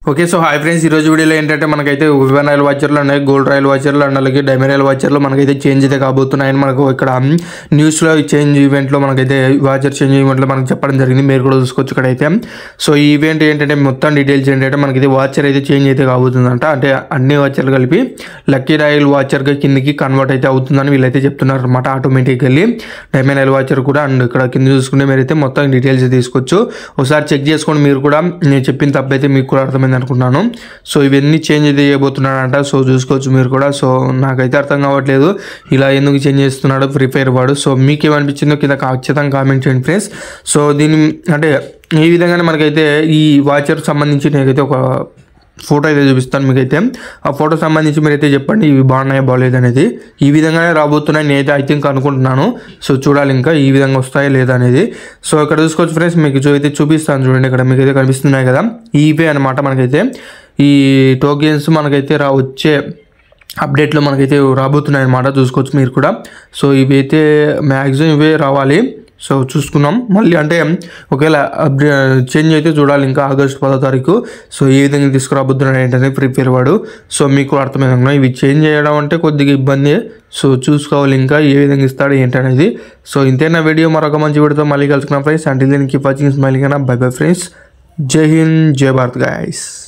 okay so hi friends ఈ రోజు వీడియోలో ఏంటంటే మనకైతే వివన్ రైల్ వాచర్లు ఉన్నాయి గోల్డ్ రైల్ వాచర్లు అండ్ అలాగే డైమండ్ రైల్ వాచర్లు మనకైతే చేంజ్ అయితే కాబోతున్నాయని మనకు ఇక్కడ న్యూస్లో చేంజ్ ఈవెంట్లో మనకైతే వాచర్ చేంజ్ ఈవెంట్లో మనకు చెప్పడం జరిగింది మీరు కూడా చూసుకోవచ్చు ఇక్కడ అయితే సో ఈ ఈవెంట్ ఏంటంటే మొత్తం డీటెయిల్స్ ఏంటంటే మనకైతే వాచర్ అయితే చేంజ్ అయితే కాబోతుందంట అంటే అన్ని వాచర్లు కలిపి లక్కీ రైల్ వాచర్గా కిందికి కన్వర్ట్ అయితే అవుతుందని వీళ్ళైతే చెప్తున్నారు అనమాట ఆటోమేటికల్లీ డైమండ్ రైల్ వాచర్ కూడా అండ్ ఇక్కడ కింద చూసుకుంటే మీరైతే మొత్తం డీటెయిల్స్ తీసుకోవచ్చు ఒకసారి చెక్ చేసుకోండి మీరు కూడా నేను చెప్పిన తప్పైతే మీకు కూడా అర్థమైంది అనుకుంటున్నాను సో ఇవన్నీ చేంజ్ అయితే చేయబోతున్నాడంట సో చూసుకోవచ్చు మీరు కూడా సో నాకైతే అర్థం కావట్లేదు ఇలా ఎందుకు చేంజ్ చేస్తున్నాడు ఫ్రీ ఫైర్ వాడు సో మీకు ఏమనిపించిందో కింద ఖచ్చితంగా కామెంట్ చేయండి ఫ్రెండ్స్ సో దీని అంటే ఈ విధంగానే మనకైతే ఈ వాచర్ సంబంధించి నేనైతే ఒక ఫోటో అయితే చూపిస్తాను మీకైతే ఆ ఫోటో సంబంధించి మీరైతే చెప్పండి ఇవి బాగున్నాయా బాగాలేదు అనేది ఈ విధంగానే రాబోతున్నాయి నేనైతే ఐ థింక్ అనుకుంటున్నాను సో చూడాలి ఇంకా ఈ విధంగా వస్తాయా లేదా అనేది సో ఇక్కడ చూసుకోవచ్చు ఫ్రెండ్స్ మీకు చూ- అయితే చూపిస్తాను చూడండి ఇక్కడ మీకైతే కనిపిస్తున్నాయి కదా ఇవే అనమాట మనకైతే ఈ టోకెన్స్ మనకైతే రా వచ్చే అప్డేట్లో మనకైతే రాబోతున్నాయి అనమాట చూసుకోవచ్చు మీరు కూడా సో ఇవైతే మ్యాక్సిమం ఇవే రావాలి సో చూసుకున్నాం మళ్ళీ అంటే ఒకవేళ అప్డే చేంజ్ అయితే చూడాలి ఇంకా ఆగస్ట్ పదో తారీఖు సో ఏ విధంగా తీసుకురాబోతున్నాడు ఏంటనే ప్రిపేర్ వాడు సో మీకు అర్థమైందా ఇవి చేంజ్ చేయడం అంటే కొద్దిగా ఇబ్బంది సో చూసుకోవాలి ఇంకా ఏ విధంగా ఇస్తాడు ఏంటనేది సో ఇంతేనా వీడియో మరొక మంచి వీడియోతో మళ్ళీ కలుసుకున్నాం ఫ్రెండ్స్ అంటే దీనికి watching smiling bye bye friends జై హింద్ జై భారత్ గాయస్